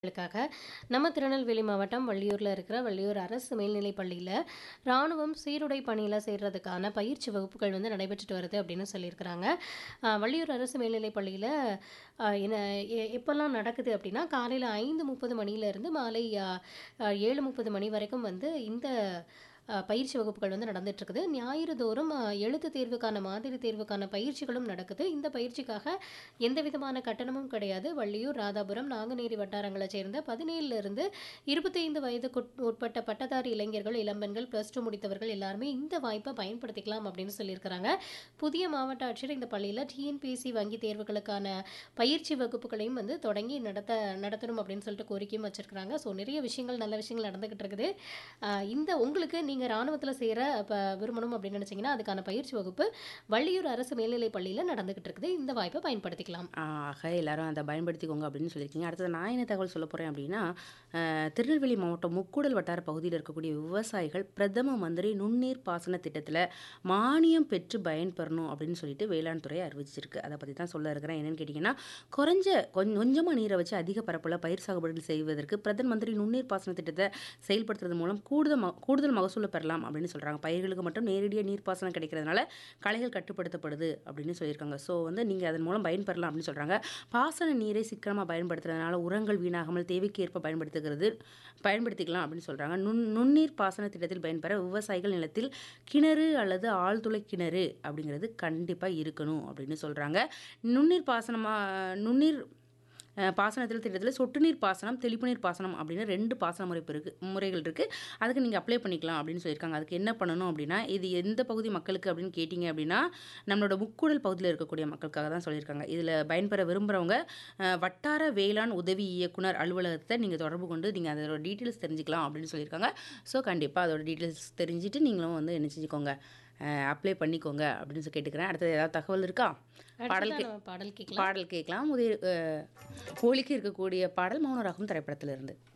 ளுக்காக நம்ம திருநெல்வேலி மாவட்டம் வள்ளியூர்ல இருக்கிற வள்ளியூர் அரசு மேல்நிலைப் பள்ளியில ராணுவம் சீருடை பணியில சேர்றதுக்கான பயிற்சி வகுப்புகள் வந்து நடைபெற்றுட்டு வருது அப்படின்னு சொல்லியிருக்கிறாங்க ஆஹ் வள்ளியூர் அரசு மேல்நிலைப் பள்ளியில ஆஹ் என்ன எ- எப்பெல்லாம் நடக்குது அப்படின்னா காலையில் ஐந்து முப்பது மணியிலேருந்து மாலை ஆஹ், ஆஹ், ஏழு முப்பது மணி வரைக்கும் வந்து இந்த ஆஹ், பயிற்சி வகுப்புகள் வந்து நடந்துட்டு இருக்குது ஞாயிறு தோறும் ஆஹ், எழுத்து தேர்வுக்கான மாதிரி தேர்வுக்கான பயிற்சிகளும் நடக்குது இந்த பயிற்சிக்காக எந்த விதமான கட்டணமும் கிடையாது வள்ளியூர் ராதாபுரம் நாங்குநேரி வட்டாரங்களை சேர்ந்த பதினேழுல இருந்து இருபத்தைந்து வயதுக்கு உட்பட்ட பட்டதாரி இளைஞர்கள் இளம்பெண்கள் ப்ளஸ் டூ முடித்தவர்கள் எல்லாருமே இந்த வாய்ப்பை பயன்படுத்திக்கலாம் அப்படின்னு சொல்லியிருக்கிறாங்க புதிய மாவட்ட ஆட்சியர் இந்த பள்ளியில் டிஎன்பிஎஸ்சி வங்கி தேர்வுகளுக்கான பயிற்சி வகுப்புகளையும் வந்து தொடங்கி நடத்த நடத்தணும் அப்படின்னு சொல்லிட்டு கோரிக்கையும் வச்சிருக்கிறாங்க ஸோ நிறைய விஷயங்கள் நல்ல விஷயங்கள் நடந்துகிட்டு இருக்குது ஆஹ் இந்த உங்களுக்கு நீங்கள் ராணுவத்தில் சேர இப்போ விரும்பணும் அப்படின்னு நினச்சிங்கன்னா அதுக்கான பயிற்சி வகுப்பு வள்ளியூர் அரசு மேல்நிலைப் பள்ளியில் நடந்துகிட்டு இருக்குது இந்த வாய்ப்பை பயன்படுத்திக்கலாம் ஆக எல்லாரும் அதை பயன்படுத்திக்கோங்க அப்படின்னு சொல்லியிருக்கீங்க அடுத்தது நான் என்ன தகவல் சொல்ல போகிறேன் அப்படின்னா அஹ், திருநெல்வேலி மாவட்டம் முக்கூடல் வட்டார பகுதியில் இருக்கக்கூடிய விவசாயிகள் பிரதம மந்திரி நுண்ணீர் பாசன திட்டத்தில் மானியம் பெற்று பயன்பெறணும் அப்படின்னு சொல்லிட்டு வேளாண் துறை அறிவிச்சிருக்கு அதை பற்றி தான் சொல்ல இருக்கிறேன் என்னன்னு கேட்டிங்கன்னா குறைஞ்ச கொஞ்சம் கொஞ்சமாக நீரை வச்சு அதிக பரப்பில் பயிர் சாகுபடி செய்வதற்கு பிரதம மந்திரி நுண்ணீர் பாசன திட்டத்தை செயல்படுத்துறது மூலம் கூடுதல் ம- கூடுதல் மகசூலை பெறலாம் அப்படின்னு சொல்கிறாங்க பயிர்களுக்கு மட்டும் நேரடியாக நீர்ப்பாசனம் கிடைக்கிறதுனால களைகள் கட்டுப்படுத்தப்படுது அப்படின்னு சொல்லியிருக்காங்க ஸோ வந்து நீங்கள் அதன் மூலம் பயன்பெறலாம் அப்படின்னு சொல்கிறாங்க பாசன நீரை சிக்கனமாக பயன்படுத்துறதுனால உரங்கள் வீணாகாமல் தேவைக்கு ஏற்ப பயன்படுத்துகிறது பயன்படுத்திக்கலாம் அப்படின்னு சொல்கிறாங்க நுண் நுண்ணீர் பாசன திட்டத்தில் பயன்பெற விவசாயிகள் நிலத்தில் கிணறு அல்லது ஆழ்துளை கிணறு அப்படிங்கிறது கண்டிப்பாக இருக்கணும் அப்படின்னு சொல்கிறாங்க நுண்ணீர் பாசனமாக நுண்ணீர் அஹ், பாசனத்தில் திட்டத்தில் சொட்டு நீர் பாசனம் தெளிப்பு நீர் பாசனம் அப்படின்னு ரெண்டு பாசன முறை இருக்கு முறைகள் இருக்குது அதுக்கு நீங்கள் அப்ளை பண்ணிக்கலாம் அப்படின்னு சொல்லியிருக்காங்க அதுக்கு என்ன பண்ணணும் அப்படின்னா இது எந்த பகுதி மக்களுக்கு அப்படின்னு கேட்டிங்க அப்படின்னா நம்மளோட முக்கூடல் பகுதியில் இருக்கக்கூடிய மக்களுக்காக தான் சொல்லியிருக்காங்க இதில் பயன்பெற விரும்புகிறவங்க அஹ், வட்டார வேளாண் உதவி இயக்குனர் அலுவலகத்தை நீங்கள் தொடர்பு கொண்டு நீங்கள் அதோட டீட்டெயில்ஸ் தெரிஞ்சுக்கலாம் அப்படின்னு சொல்லியிருக்காங்க ஸோ கண்டிப்பாக அதோட டீட்டெயில்ஸ் தெரிஞ்சுட்டு நீங்களும் வந்து என்ன செஞ்சுக்கோங்க அப்ளை பண்ணிக்கோங்க அப்படின்னு சொல்லி கேட்டுக்கிறேன் அடுத்தது ஏதாவது தகவல் இருக்கா பாடல் கே அடுத்ததா நம்ம பாடல் கேட்கலாம் பாடல் கேட்கலாம் உதய அஹ், ஒலிக்கு இருக்கக்கூடிய பாடல் மௌனராகும் திரைப்படத்திலிருந்து